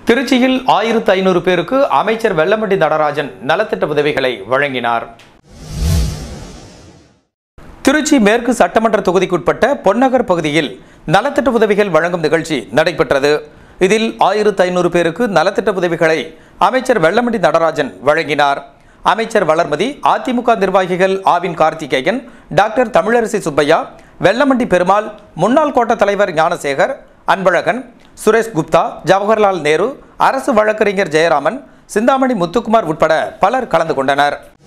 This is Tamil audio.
திருச்சியில் ஆயிரத்து ஐநூறு பேருக்கு அமைச்சர் வெல்லமண்டி நடராஜன் நலத்திட்ட உதவிகளை வழங்கினார் திருச்சி மேற்கு சட்டமன்ற தொகுதிக்குட்பட்ட பொன்னகர் பகுதியில் நலத்திட்ட உதவிகள் வழங்கும் நிகழ்ச்சி நடைபெற்றது இதில் ஆயிரத்து ஐநூறு பேருக்கு நலத்திட்ட உதவிகளை அமைச்சர் வெல்லமண்டி நடராஜன் வழங்கினார் அமைச்சர் வளர்மதி அதிமுக நிர்வாகிகள் ஆவின் கார்த்திகேயன் டாக்டர் தமிழரசி சுப்பையா வெல்லமண்டி பெருமாள் முன்னாள் கோட்ட தலைவர் ஞானசேகர் அன்பழகன் சுரேஷ் குப்தா ஜவஹர்லால் நேரு அரசு வழக்கறிஞர் ஜெயராமன் சிந்தாமணி முத்துக்குமார் உட்பட பலர் கலந்து கொண்டனர்